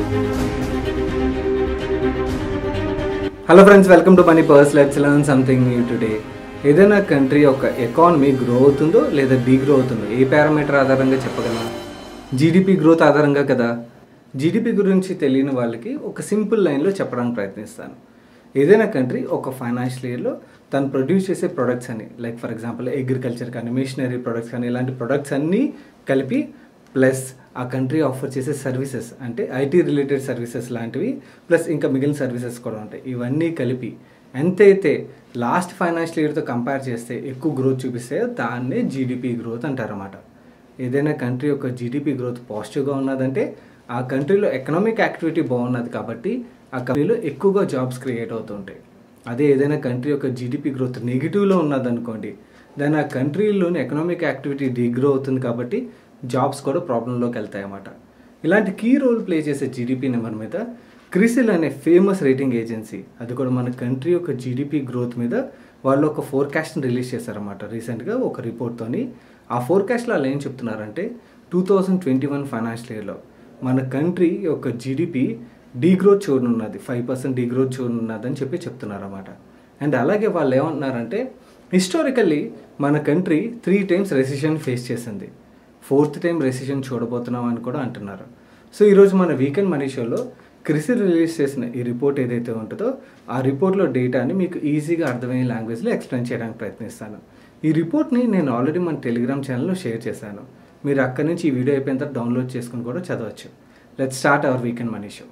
hello friends welcome to money purse let's learn something new today ఏదైనా country యొక్క economy grow అవుతుందో లేదా డీగ్రో అవుతుందో ఏ పారామీటర్ ఆధారంగా చెప్పగలం జీడిపి గ్రోత్ ఆధారంగా కదా జీడిపి గురించి తెలియని వాళ్ళకి ఒక సింపుల్ లైన్లో చెప్పడానికి ప్రయత్నిస్తాను ఏదైనా కంట్రీ ఒక ఫైనాన్షియల్ ఇయర్లో తను ప్రొడ్యూస్ చేసే ప్రొడక్ట్స్ అని లైక్ ఫర్ ఎగ్జాంపుల్ అగ్రికల్చర్ కానీ మిషనరీ ప్రొడక్ట్స్ కానీ ఇలాంటి ప్రొడక్ట్స్ అన్నీ కలిపి ప్లస్ ఆ కంట్రీ ఆఫర్ చేసే సర్వీసెస్ అంటే ఐటీ రిలేటెడ్ సర్వీసెస్ లాంటివి ప్లస్ ఇంకా మిగిలిన సర్వీసెస్ కూడా ఉంటాయి ఇవన్నీ కలిపి ఎంతైతే లాస్ట్ ఫైనాన్షియల్ ఇయర్తో కంపేర్ చేస్తే ఎక్కువ గ్రోత్ చూపిస్తే దాన్నే జీడిపి గ్రోత్ అంటారన్నమాట ఏదైనా కంట్రీ యొక్క జీడిపి గ్రోత్ పాజిటివ్గా ఉన్నదంటే ఆ కంట్రీలో ఎకనామిక్ యాక్టివిటీ బాగున్నది కాబట్టి ఆ కంట్రీలో ఎక్కువగా జాబ్స్ క్రియేట్ అవుతుంటాయి అదే ఏదైనా కంట్రీ యొక్క జీడిపి గ్రోత్ నెగిటివ్లో ఉన్నదనుకోండి దాని ఆ కంట్రీలోని ఎకనామిక్ యాక్టివిటీ డిగ్రో అవుతుంది కాబట్టి జాబ్స్ కూడా ప్రాబ్లంలోకి వెళ్తాయి అన్నమాట ఇలాంటి కీ రోల్ ప్లే చేసే జీడిపి నెంబర్ మీద క్రిసిల్ అనే ఫేమస్ రేటింగ్ ఏజెన్సీ అది కూడా మన కంట్రీ యొక్క జీడిపి గ్రోత్ మీద వాళ్ళు ఒక ఫోర్కాస్ట్ని రిలీజ్ చేశారన్నమాట రీసెంట్గా ఒక రిపోర్ట్తోని ఆ ఫోర్కాస్ట్లో వాళ్ళు ఏం చెప్తున్నారంటే two thousand twenty one financial ఇయర్లో మన కంట్రీ యొక్క జీడిపి డీగ్రోత్ చూడనున్నది ఫైవ్ పర్సెంట్ డీగ్రోత్ చూడనున్నది అని చెప్పి చెప్తున్నారన్నమాట అండ్ అలాగే వాళ్ళు ఏమంటున్నారంటే హిస్టారికల్లీ మన country three times recession face చేసింది ఫోర్త్ టైం రెసిషన్ చూడబోతున్నాం అని కూడా అంటున్నారు సో ఈరోజు మన వీకెండ్ మనీ షోలో క్రిసి రిలీజ్ చేసిన ఈ రిపోర్ట్ ఏదైతే ఉంటుందో ఆ రిపోర్ట్లో డేటాని మీకు ఈజీగా అర్థమయ్యే లాంగ్వేజ్లో ఎక్స్ప్లెయిన్ చేయడానికి ప్రయత్నిస్తాను ఈ రిపోర్ట్ని నేను ఆల్రెడీ మన టెలిగ్రామ్ ఛానల్లో షేర్ చేశాను మీరు అక్కడి నుంచి ఈ వీడియో అయిపోయిన తర్వాత డౌన్లోడ్ చేసుకుని కూడా చదవచ్చు let start our weekend money show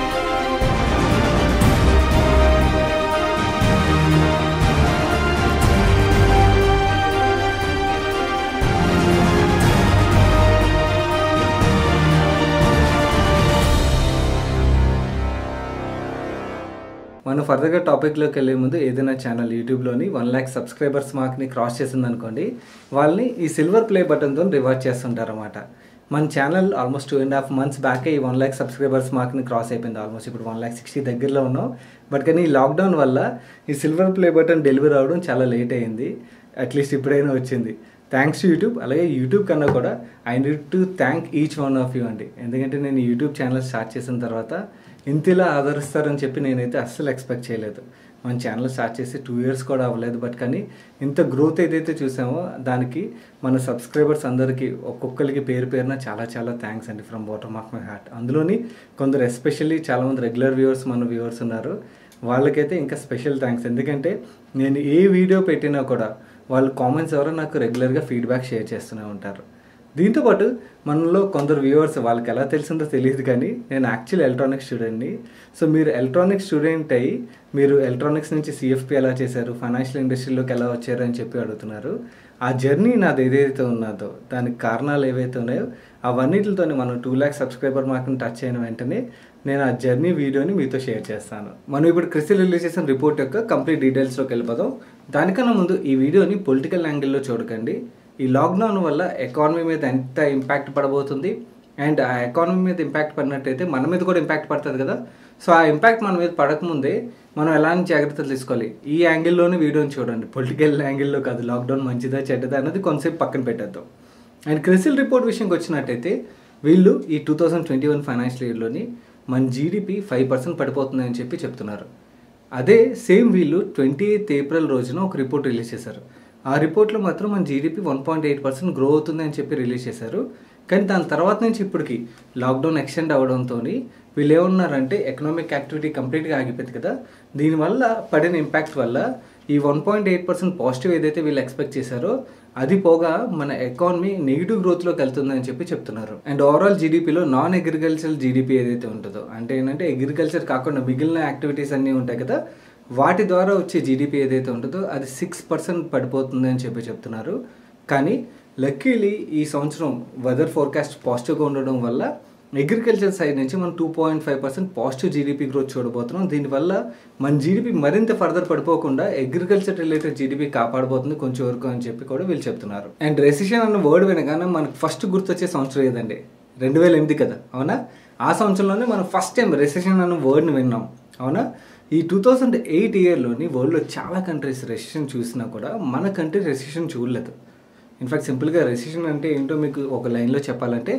మనం ఫర్దర్గా టాపిక్లోకి వెళ్ళే ముందు ఏదైనా ఛానల్ యూట్యూబ్లోని వన్ ల్యాక్ సబ్స్క్రైబర్స్ మార్క్ని క్రాస్ చేసింది అనుకోండి వాళ్ళని ఈ సిల్వర్ ప్లే బటన్తో రివార్డ్ చేస్తుంటారన్నమాట మన channel almost two and half months బ్యాకే ఈ వన్ ల్యాక్ సబ్స్క్రైబర్స్ మార్క్ని క్రాస్ అయిపోయింది ఆల్మోస్ట్ ఇప్పుడు వన్ ల్యాక్ సిక్స్టీ దగ్గరలో ఉన్నాం బట్ కానీ ఈ లాక్డౌన్ వల్ల ఈ సిల్వర్ ప్లే బటన్ డెలివరీ అవడం చాలా లేట్ అయింది అట్లీస్ట్ ఇప్పుడైనా వచ్చింది థ్యాంక్స్ టు యూట్యూబ్ అలాగే యూట్యూబ్ కన్నా కూడా I need to thank each one of you అండి ఎందుకంటే నేను యూట్యూబ్ ఛానల్ స్టార్ట్ చేసిన తర్వాత ఇంతలా ఆదరిస్తారని చెప్పి నేనైతే అస్సలు ఎక్స్పెక్ట్ చేయలేదు మన ఛానల్ స్టార్ట్ చేసి టూ ఇయర్స్ కూడా అవ్వలేదు బట్ కానీ ఇంత గ్రోత్ ఏదైతే చూసామో దానికి మన సబ్స్క్రైబర్స్ అందరికీ ఒక్కొక్కరికి పేరు పేరున చాలా చాలా థ్యాంక్స్ అండి from bottom of my heart అందులోని కొందరు ఎస్పెషల్లీ చాలామంది రెగ్యులర్ వ్యూవర్స్ మన వ్యూవర్స్ ఉన్నారు వాళ్ళకైతే ఇంకా స్పెషల్ థ్యాంక్స్ ఎందుకంటే నేను ఏ వీడియో పెట్టినా కూడా వాళ్ళు కామెంట్స్ ఎవరో నాకు రెగ్యులర్గా ఫీడ్బ్యాక్ షేర్ చేస్తూనే ఉంటారు దీంతోపాటు మనలో కొందరు వ్యూవర్స్ వాళ్ళకి ఎలా తెలిసిందో తెలియదు కానీ నేను యాక్చువల్ ఎలక్ట్రానిక్స్ స్టూడెంట్ని సో మీరు ఎలక్ట్రానిక్స్ స్టూడెంట్ అయ్యి మీరు ఎలక్ట్రానిక్స్ నుంచి సిఎఫ్పి ఎలా చేశారు ఫైనాన్షియల్ ఇండస్ట్రీలోకి ఎలా వచ్చారు అని చెప్పి అడుగుతున్నారు ఆ జర్నీ నాది ఏదైతే ఉన్నదో దానికి కారణాలు ఏవైతే ఉన్నాయో అవన్నిటితో మనం టూ ల్యాక్స్ సబ్స్క్రైబర్ మార్క్ని టచ్ అయిన వెంటనే నేను ఆ జర్నీ వీడియోని మీతో షేర్ చేస్తాను మనం ఇప్పుడు క్రిస్టల్ రిలీజ్ చేసిన రిపోర్ట్ యొక్క కంప్లీట్ డీటెయిల్స్లోకి వెళ్ళిపోదాం దానికన్నా ముందు ఈ వీడియోని పొలిటికల్ యాంగిల్లో చూడకండి ఈ లాక్డౌన్ వల్ల ఎకానమీ మీద ఎంత ఇంపాక్ట్ పడబోతుంది అండ్ ఆ ఎకానమీ మీద ఇంపాక్ట్ పడినట్టయితే మన మీద కూడా ఇంపాక్ట్ పడుతుంది కదా సో ఆ ఇంపాక్ట్ మన మీద పడకముందే మనం ఎలాంటి జాగ్రత్తలు తీసుకోవాలి ఈ యాంగిల్లోనే వీడియోని చూడండి పొలిటికల్ యాంగిల్లో కాదు లాక్డౌన్ మంచిదా చెడ్డదా అన్నది కొంతసేపు పక్కన పెట్టేద్దాం అండ్ క్రిసిల్ రిపోర్ట్ విషయంకి వచ్చినట్టయితే వీళ్ళు ఈ two thousand twenty one financial ఇయర్లోని మన జీడిపి ఫైవ్ పర్సెంట్ పడిపోతుందని చెప్పి చెప్తున్నారు అదే సేమ్ వీళ్ళు ట్వంటీ ఎయిత్ ఏప్రిల్ రోజున ఒక రిపోర్ట్ రిలీజ్ చేశారు ఆ రిపోర్ట్లో మాత్రం మన GDP one point eight percent grow అవుతుంది అని చెప్పి రిలీజ్ చేశారు కానీ దాని తర్వాత నుంచి ఇప్పటికి లాక్డౌన్ ఎక్స్టెండ్ అవ్వడంతో వీళ్ళు ఏమన్నారంటే ఎకనామిక్ యాక్టివిటీ కంప్లీట్గా ఆగిపోయింది కదా దీనివల్ల పడిన ఇంపాక్ట్ వల్ల ఈ one point eight percent positive ఏదైతే వీళ్ళు ఎక్స్పెక్ట్ చేశారో అది పోగా మన ఎకానమీ నెగిటివ్ గ్రోత్లోకి వెళ్తుందని చెప్పి చెప్తున్నారు అండ్ ఓవరాల్ జీడిపిలో నాన్ అగ్రికల్చర్ జీడిపి ఏదైతే ఉంటుందో అంటే ఏంటంటే అగ్రికల్చర్ కాకుండా మిగిలిన యాక్టివిటీస్ అన్నీ ఉంటాయి కదా వాటి ద్వారా వచ్చే జీడిపి ఏదైతే ఉంటుందో అది సిక్స్ పర్సెంట్ పడిపోతుంది అని చెప్పి చెప్తున్నారు కానీ లక్కీలీ ఈ సంవత్సరం వెదర్ ఫోర్కాస్ట్ పాజిటివ్గా ఉండడం వల్ల అగ్రికల్చర్ సైడ్ నుంచి మనం two point five percent positive GDP growth చూడబోతున్నాం దీనివల్ల మన జీడిపి మరింత ఫర్దర్ పడిపోకుండా అగ్రికల్చర్ రిలేటెడ్ జీడిపి కాపాడబోతుంది కొంచెం వరకు అని చెప్పి కూడా వీళ్ళు చెప్తున్నారు అండ్ రెసిషన్ అన్న వర్డ్ వినగానే మనకు ఫస్ట్ గుర్తొచ్చే సంవత్సరం ఏదండి రెండు వేల ఎనిమిది కదా అవునా ఆ సంవత్సరంలోనే మనం ఫస్ట్ టైం రెసిషన్ అన్న వర్డ్ని విన్నాం అవునా ఈ టూ థౌజండ్ ఎయిట్ ఇయర్లోని వరల్డ్లో చాలా కంట్రీస్ రెసిషన్ చూసినా కూడా మన కంట్రీ రెసిషన్ చూడలేదు ఇన్ఫాక్ట్ సింపుల్గా రెసిషన్ అంటే ఏంటో మీకు ఒక లైన్లో చెప్పాలంటే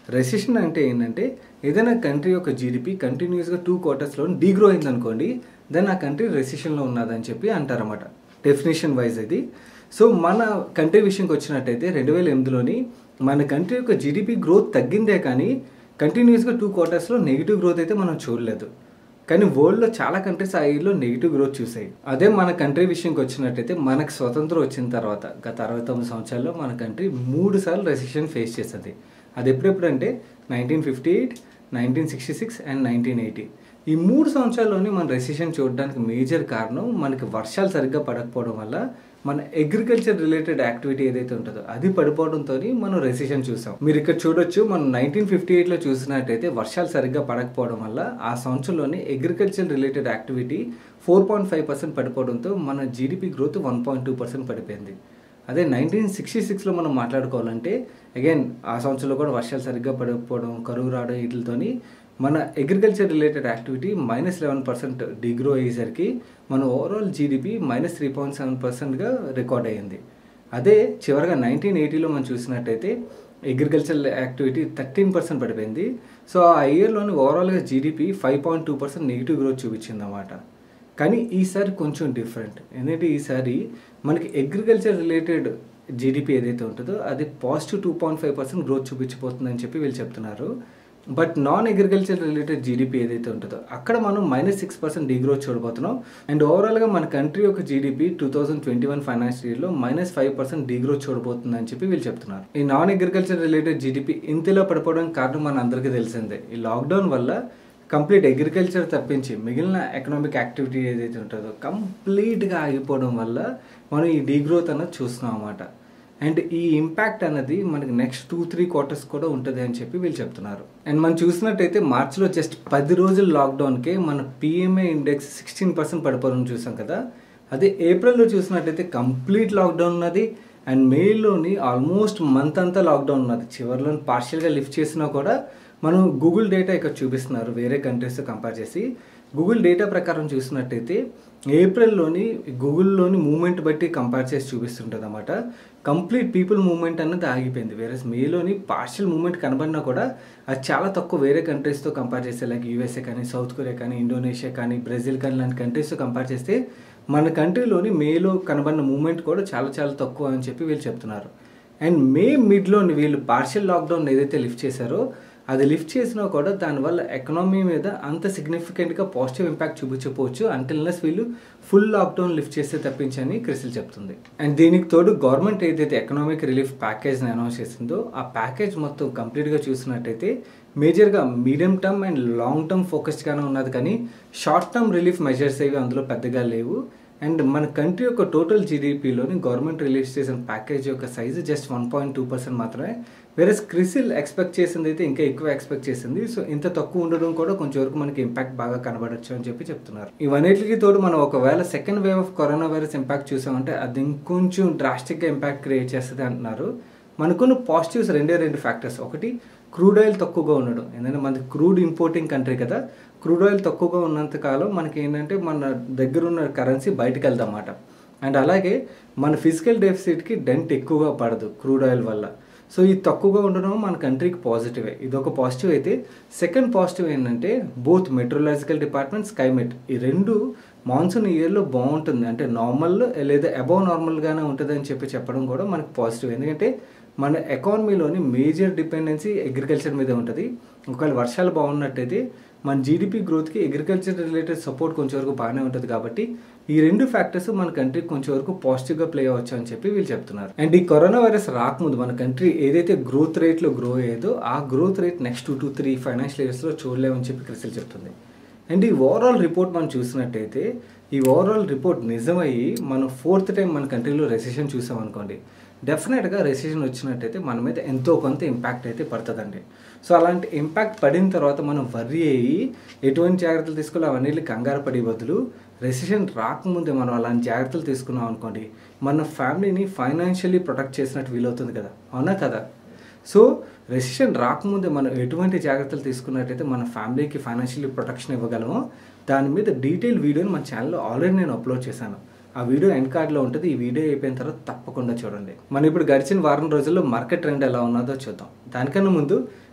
రెసిషన్ అంటే ఏంటంటే ఏదైనా కంట్రీ యొక్క జీడిపి కంటిన్యూస్గా టూ క్వార్టర్స్లో డీగ్రో అయింది అనుకోండి దెన్ ఆ కంట్రీ రెసిషన్లో ఉన్నదని చెప్పి అంటారన్నమాట డెఫినేషన్ వైజ్ ఇది సో మన కంట్రీ విషయంకి వచ్చినట్టయితే రెండు వేల ఎనిమిదిలోని మన కంట్రీ యొక్క జీడిపి గ్రోత్ తగ్గిందే కానీ కంటిన్యూస్గా టూ క్వార్టర్స్లో నెగిటివ్ గ్రోత్ అయితే మనం చూడలేదు కానీ వరల్డ్లో చాలా కంట్రీస్ ఆ ఇయర్లో నెగిటివ్ గ్రోత్ చూసాయి అదే మన కంట్రీ విషయంకి వచ్చినట్టయితే మనకు స్వతంత్రం వచ్చిన తర్వాత గత అరవై తొమ్మిది సంవత్సరాల్లో మన కంట్రీ మూడు సార్లు రెసిషన్ ఫేస్ చేస్తుంది అది ఎప్పుడెప్పుడు అంటే nineteen fifty eight nineteen sixty six and nineteen eighty ఈ మూడు సంవత్సరాల్లోనే మన రెసిషన్ చూడడానికి మేజర్ కారణం మనకి వర్షాలు సరిగ్గా పడకపోవడం వల్ల మన అగ్రికల్చర్ రిలేటెడ్ యాక్టివిటీ ఏదైతే ఉంటుందో అది పడిపోవడంతో మనం రెసిషన్ చూసాం మీరు ఇక్కడ చూడొచ్చు మనం నైన్టీన్ ఫిఫ్టీ ఎయిట్లో చూసినట్టయితే వర్షాలు సరిగ్గా పడకపోవడం వల్ల ఆ సంవత్సరంలోనే agriculture related activity four point five percent పడిపోవడంతో మన GDP growth one point two percent పడిపోయింది అదే నైన్టీన్ సిక్స్టీ సిక్స్లో మనం మాట్లాడుకోవాలంటే అగైన్ ఆ సంవత్సరంలో కూడా వర్షాలు సరిగ్గా పడకపోవడం కరువు రావడం వీటితోని మన agriculture related activity minus eleven percent degrow అయ్యేసరికి మన overall GDP minus three point seven పర్సెంట్గా రికార్డ్ అయ్యింది అదే చివరిగా నైన్టీన్ ఎయిటీలో మనం చూసినట్టయితే అగ్రికల్చర్ యాక్టివిటీ థర్టీన్ పర్సెంట్ పడిపోయింది సో ఆ ఇయర్లోని ఓవరాల్గా GDP five point two percent negative growth చూపించింది అన్నమాట కానీ ఈసారి కొంచెం డిఫరెంట్ ఎందుకంటే ఈసారి మనకి అగ్రికల్చర్ రిలేటెడ్ జీడిపి ఏదైతే ఉంటుందో అది positive two point five percent growth చూపించబోతుందని చెప్పి వీళ్ళు చెప్తున్నారు but non agriculture related GDP ఏదైతే ఉంటుందో అక్కడ మనం మైనస్ సిక్స్ పర్సెంట్ డిగ్రోత్ చూడబోతున్నాం అండ్ ఓవరాల్గా మన కంట్రీ యొక్క GDP two thousand twenty one financial ఇయర్లో మైనస్ ఫైవ్ పర్సెంట్ డిగ్రోత్ చూడబోతుందని చెప్పి వీళ్ళు చెప్తున్నారు ఈ నాన్ అగ్రికల్చర్ రిలేటెడ్ జీడిపి ఇంతలో పడిపోవడానికి కారణం మన అందరికీ తెలిసిందే ఈ లాక్డౌన్ వల్ల కంప్లీట్ అగ్రికల్చర్ తప్పించి మిగిలిన ఎకనామిక్ యాక్టివిటీ ఏదైతే ఉంటుందో కంప్లీట్గా ఆగిపోవడం వల్ల మనం ఈ డీగ్రోత్ అన్నది చూస్తున్నాం అన్నమాట అండ్ ఈ ఇంపాక్ట్ అనేది మనకి నెక్స్ట్ టూ త్రీ క్వార్టర్స్ కూడా ఉంటుంది అని చెప్పి వీళ్ళు చెప్తున్నారు అండ్ మనం చూసినట్టయితే మార్చిలో జస్ట్ పది రోజుల లాక్డౌన్కే మన పిఎంఏ ఇండెక్స్ సిక్స్టీన్ పర్సెంట్ పడిపోవడం చూసాం కదా అదే ఏప్రిల్లో చూసినట్టయితే కంప్లీట్ లాక్డౌన్ ఉన్నది అండ్ మేలోని ఆల్మోస్ట్ మంత్ అంతా లాక్డౌన్ ఉన్నది చివరిలో పార్షియల్గా లిఫ్ట్ చేసినా కూడా మనం గూగుల్ డేటా ఇక్కడ చూపిస్తున్నారు వేరే కంట్రీస్తో కంపేర్ చేసి గూగుల్ డేటా ప్రకారం చూసినట్టయితే ఏప్రిల్లోని గూగుల్లోని మూమెంట్ బట్టి కంపేర్ చేసి చూపిస్తుంటుంది అనమాట కంప్లీట్ పీపుల్ మూవ్మెంట్ అన్నది ఆగిపోయింది వేరే మేలోని పార్షియల్ మూమెంట్ కనబడినా కూడా అది చాలా తక్కువ వేరే కంట్రీస్తో కంపేర్ చేస్తే లైక్ యూఎస్ఏ కానీ సౌత్ కొరియా కానీ ఇండోనేషియా కానీ బ్రెజిల్ కానీ లాంటి కంట్రీస్తో కంపేర్ చేస్తే మన కంట్రీలోని మేలో కనబడిన మూమెంట్ కూడా చాలా చాలా తక్కువ అని చెప్పి వీళ్ళు చెప్తున్నారు అండ్ మే మిడ్లోని వీళ్ళు పార్షియల్ లాక్డౌన్ ఏదైతే లిఫ్ట్ చేశారో అది లిఫ్ట్ చేసినా కూడా దానివల్ల ఎకనామీ మీద అంత సిగ్నిఫికెంట్గా పాజిటివ్ ఇంపాక్ట్ చూపించకపోవచ్చు అంటిల్నెస్ వీళ్ళు ఫుల్ లాక్డౌన్ లిఫ్ట్ చేస్తే తప్పించని క్రిసిల్ చెప్తుంది అండ్ దీనికి తోడు గవర్నమెంట్ ఏదైతే ఎకనామిక్ రిలీఫ్ ప్యాకేజ్ని అనౌన్స్ చేసిందో ఆ ప్యాకేజ్ మొత్తం కంప్లీట్గా చూసినట్టయితే మేజర్గా medium term and long term ఫోకస్డ్గానే ఉన్నది కానీ షార్ట్ టర్మ్ రిలీఫ్ మెజర్స్ ఏవి అందులో పెద్దగా లేవు అండ్ మన కంట్రీ యొక్క టోటల్ జీడిపిలోని గవర్నమెంట్ రిలీజ్ చేసిన ప్యాకేజ్ యొక్క size just one point two percent మాత్రమే వేరే క్రిసిల్ ఎక్స్పెక్ట్ చేసింది అయితే ఇంకా ఎక్కువ ఎక్స్పెక్ట్ చేసింది సో ఇంత తక్కువ ఉండడం కూడా కొంచెం వరకు మనకి ఇంపాక్ట్ బాగా కనబడచ్చు అని చెప్పి చెప్తున్నారు ఇవన్నిటికి తోడు మనం ఒకవేళ second wave of corona virus impact చూసామంటే అది ఇంకొంచెం డ్రాస్టిక్గా ఇంపాక్ట్ క్రియేట్ చేస్తుంది అంటున్నారు మనకున్న పాజిటివ్స్ రెండే రెండు ఫ్యాక్టర్స్ ఒకటి క్రూడ్ ఆయిల్ తక్కువగా ఉండడం ఎందుకంటే మనది క్రూడ్ ఇంపోర్టింగ్ కంట్రీ కదా క్రూడ్ ఆయిల్ తక్కువగా ఉన్నంత కాలం మనకి ఏంటంటే మన దగ్గర ఉన్న కరెన్సీ బయటకు వెళ్తామాట అండ్ అలాగే మన ఫిజికల్ డెఫిసిట్కి డెంట్ ఎక్కువగా పడదు క్రూడ్ ఆయిల్ వల్ల సో ఇది తక్కువగా ఉండడం మన కంట్రీకి పాజిటివే ఇది ఒక పాజిటివ్ అయితే సెకండ్ పాజిటివ్ ఏంటంటే బోత్ మెట్రోలాజికల్ డిపార్ట్మెంట్ స్కైమెట్ ఈ రెండు మాన్సూన్ ఇయర్లో బాగుంటుంది అంటే నార్మల్ లేదా అబౌవ్ నార్మల్గానే ఉంటుంది అని చెప్పి చెప్పడం కూడా మనకు పాజిటివ్ ఎందుకంటే మన ఎకానమీలోని మేజర్ డిపెండెన్సీ అగ్రికల్చర్ మీద ఉంటుంది ఒకవేళ వర్షాలు బాగున్నట్టయితే మన జీడిపి గ్రోత్కి అగ్రికల్చర్ రిలేటెడ్ సపోర్ట్ కొంచెం వరకు బాగానే ఉంటుంది కాబట్టి ఈ రెండు ఫ్యాక్టర్స్ మన కంట్రీకి కొంచెం వరకు పాజిటివ్గా ప్లే అవ్వచ్చు అని చెప్పి వీళ్ళు చెప్తున్నారు అండ్ ఈ కరోనా వైరస్ రాకముందు మన కంట్రీ ఏదైతే గ్రోత్ రేట్లో గ్రో అయ్యేదో ఆ growth rate next two to three financial ఇయర్స్లో చూడలేమని చెప్పి క్రిసిల్ చెప్తుంది అండ్ ఈ ఓవరాల్ రిపోర్ట్ మనం చూసినట్టయితే ఈ ఓవరాల్ రిపోర్ట్ నిజమయ్యి మనం ఫోర్త్ టైం మన కంట్రీలో రెసిషన్ చూసామనుకోండి డెఫినెట్గా రెసిషన్ వచ్చినట్టయితే మన మీద ఎంతో కొంత ఇంపాక్ట్ అయితే పడుతుందండి సో అలాంటి ఇంపాక్ట్ పడిన తర్వాత మనం వర్రీ అయ్యి ఎటువంటి జాగ్రత్తలు తీసుకోవాలి అవన్నీ కంగారు పడే బదులు రెసిషన్ రాకముందే మనం అలాంటి జాగ్రత్తలు తీసుకున్నాం అనుకోండి మన ఫ్యామిలీని ఫైనాన్షియల్లీ ప్రొటెక్ట్ చేసినట్టు వీలవుతుంది కదా అవునా కదా సో రెసిషన్ రాకముందే మనం ఎటువంటి జాగ్రత్తలు తీసుకున్నట్టయితే మన ఫ్యామిలీకి ఫైనాన్షియల్లీ ప్రొటెక్షన్ ఇవ్వగలమో దాని మీద డీటెయిల్ వీడియోని మన ఛానల్లో ఆల్రెడీ నేను అప్లోడ్ చేశాను ఆ వీడియో ఎండ్ కార్డ్లో ఉంటుంది ఈ వీడియో అయిపోయిన తర్వాత తప్పకుండా చూడండి మనం ఇప్పుడు గడిచిన వారం రోజుల్లో మార్కెట్ ట్రెండ్ ఎలా ఉన్నదో చూద్దాం దానికన్నా ముందు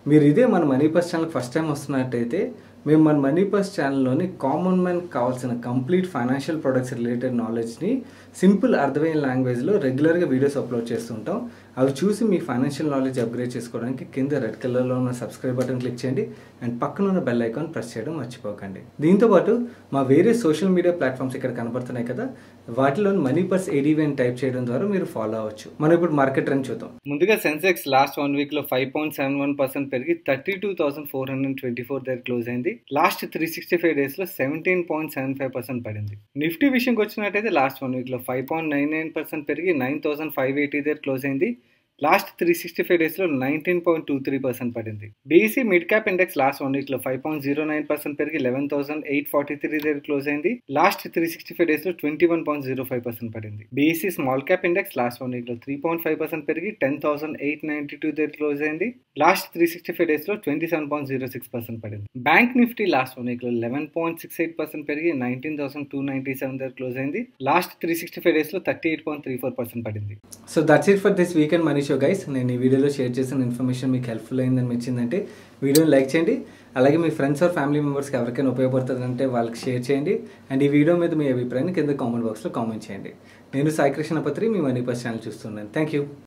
మీరు ఇదే మన Money Purse channel first time వస్తున్నట్టయితే మేము మన మనీ పర్స్ ఛానల్లోని కామన్ మ్యాన్ కావాల్సిన కంప్లీట్ ఫైనాన్షియల్ ప్రొడక్ట్స్ రిలేటెడ్ నాలెడ్జ్ని సింపుల్ అర్థమైన లాంగ్వేజ్లో రెగ్యులర్గా వీడియోస్ అప్లోడ్ చేస్తుంటాం అవి చూసి మీ ఫైనాన్షియల్ నాలెడ్జ్ అప్గ్రేడ్ చేసుకోవడానికి కింద రెడ్ కలర్లో ఉన్న సబ్స్క్రైబ్ బటన్ క్లిక్ చేయండి అండ్ పక్కన ఉన్న బెల్ ఐకాన్ ప్రెస్ చేయడం మర్చిపోకండి దీంతోపాటు మా వేరే సోషల్ మీడియా ప్లాట్ఫామ్స్ ఇక్కడ కనపడుతున్నాయి కదా వాటిలో మనీ పర్స్ ఏడీవీ అని టైప్ చేయడం ద్వారా మీరు ఫాలో అవ్వచ్చు మనం ఇప్పుడు మార్కెట్ ట్రెండ్ చూద్దాం ముందుగా సెన్సెక్స్ లాస్ట్ వన్ వీక్ లో five point seven one percent పెరిగి thirty two thousand four hundred twenty four దగ్గర క్లోజ్ అయింది last three sixty five days లో seventeen point seven five percent పడింది నిఫ్టీ విషయంకి వచ్చినట్టయితే లాస్ట్ వన్ వీక్ లో five point nine nine percent పెరిగి nine thousand five eighty దగ్గర close అయింది లాస్ట్ త్రీ సిక్స్టీ ఫైవ్ డేస్లో nineteen point two three percent పడింది BSE mid cap index last one వీక్లో five point zero nine percent పెరిగి eleven thousand eight forty three దగ్గర close అయింది last three sixty five డేస్లో twenty one point zero five percent పడింది BSE small cap index last one వీక్లో three point five percent పెరిగి ten thousand eight ninety two దగ్గర close అయింది last three sixty five డేస్లో twenty seven point zero six percent పడింది bank Nifty last one వీక్లో eleven point six eight percent పెరిగి nineteen thousand two ninety seven దగ్గర close అయింది last three sixty five డేస్లో thirty eight point three four percent పడింది so that's it for this weekend money show guys నేను ఈ వీడియోలో share చేసిన information మీకు హెల్ప్ఫుల్ అయిందని మెచ్చిందంటే వీడియోని లైక్ చేయండి అలాగే మీ ఫ్రెండ్స్ ఆర్ ఫ్యామిలీ మెంబర్స్కి ఎవరికైనా ఉపయోగపడుతుందంటే వాళ్ళకి షేర్ చేయండి అండ్ ఈ వీడియో మీద మీ అభిప్రాయాన్ని కింద కామెంట్ బాక్స్లో కామెంట్ చేయండి నేను సాయి కృష్ణ పత్రి మీ మనీ పర్స్ ఛానల్ చూస్తున్నాను థ్యాంక్ యూ